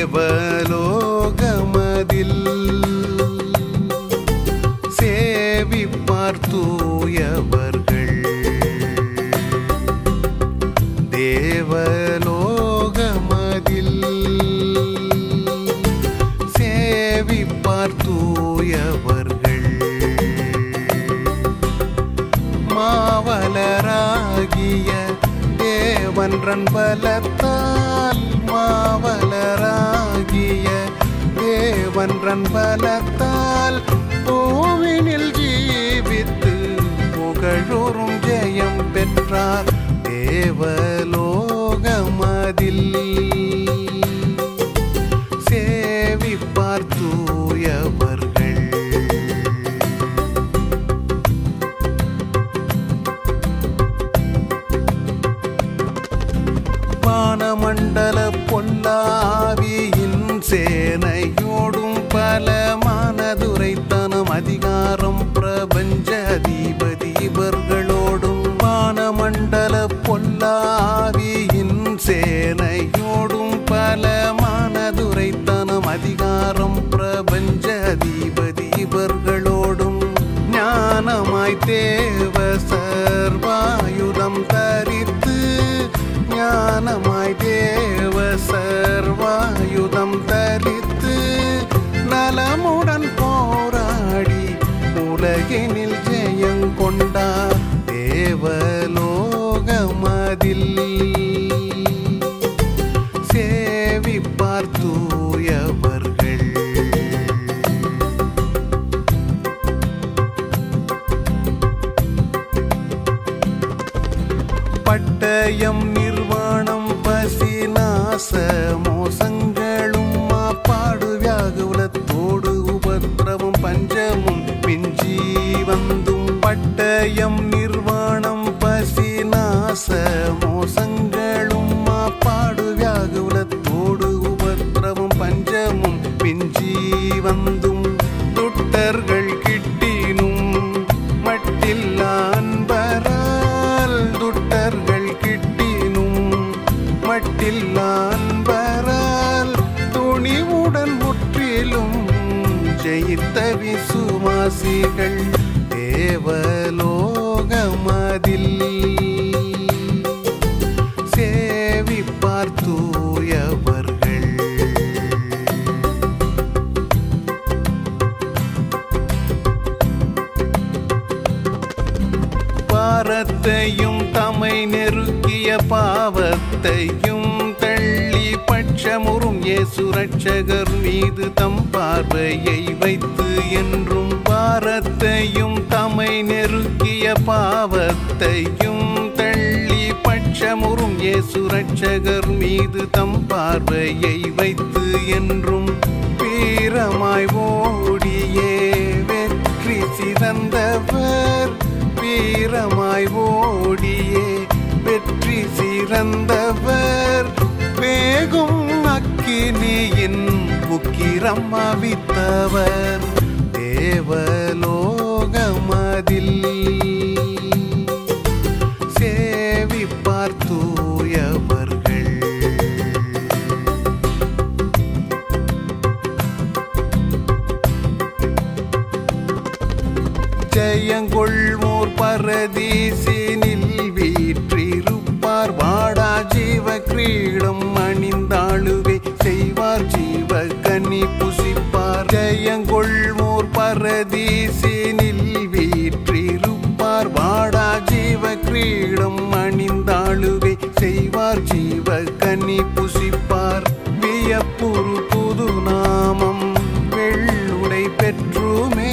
தேவலோகமதில் சேவிப்பார் தூயவர்கள் தேவலோகமதில் சேவிப்பார் தூயவர்கள் மாவலராகிய தேவன்றன் பலத்தால் மாவலராகிய தேவன்றன் பலத்தால் பூவினில் ஜீவித்து புகழூரும் ஜெயம் பெற்றார் தேவலோகமதில் சேவிப்பார் தூயவர்கள் வானமண்டல பொல்லாவியின் சேனையோடும் பல மனதுரைத்தனம் அதிகாரம் பிரபஞ்ச அதிபதி இவர்களோடும் வானமண்டல பொல்லாவியின் சேனையோடும் பல மனதுரைத்தனம் அதிகாரம் பிரபஞ்ச அதிபதி இவர்களோடும் ஞானமாய் தேவ சர்வாயுதம் தரித்து ஞானமாய் தேவ சர்வாயுதம் தரித்து நலமுடன் போராடி உலகினில் ஜெயம் கொண்டார் தேவலோகமதில் சேவிப்பார் தூயவர்கள் பட்டயம் நிர்வாணம் பசி நாச மோசங்களும் மாப்பாடு வியாகுலத்தோடு உபத்திரவும் பஞ்சமும் மிஞ்சி வந்தும் பட்டயம் நிர்வாணம் பசி நாச மோசங்களும் மாப்பாடு வியாகுலத்தோடு உபத்திரவும் பஞ்சமும் மிஞ்சி வந்தும் துட்டர்கள் கிட்டினும் மட்டில்லா அன்பரால் துட்டர்கள் கிட்டினும் மட்டில்லா அன்பரால் துணிவுடன் முற்றிலும் ஜெயித்த விசுவாசிகள் தேவலோகமதில் சேவிப்பார் தூயவர்கள் பாரத்தையும் தமை நெருக்கிய பாவத்தையும் தள்ளி பட்சமுறும் இயேசு ரட்சகர் மீது தம் பார்வையை வைத்து என்றும் பாரத்தையும் தமை நெருக்கிய பாவத்தையும் தள்ளி பட்சமுறும் இயேசு ரட்சகர் மீது தம் பார்வையை வைத்து என்றும் வீரமாய் ஓடியே வெற்றி சிறந்தவர் வீரமாய் ஓடியே வெற்றி சிறந்தவர் வேகும் அக்கினியின் உக்கிரம் அவித்தவர் தேவலோகமதில் சேவிப்பார் தூயவர்கள் ஜெயங்கொள்வோர் பரதீசினில் வீற்றிருப்பார் வாடா ஜீவ கிரீடம் அணிந்தாளுகை செய்வார் ஜீவ கனி புசிப்பார் ஜெயங்கொள்வோர் பரதீசினில் வீற்றிருப்பார் வாடா ஜீவ கிரீடம் அணிந்தாளுகை செய்வார் ஜீவ கனி புசிப்பார் வியப்புரு புது நாமம் வெள்ளுடை பெற்றுமே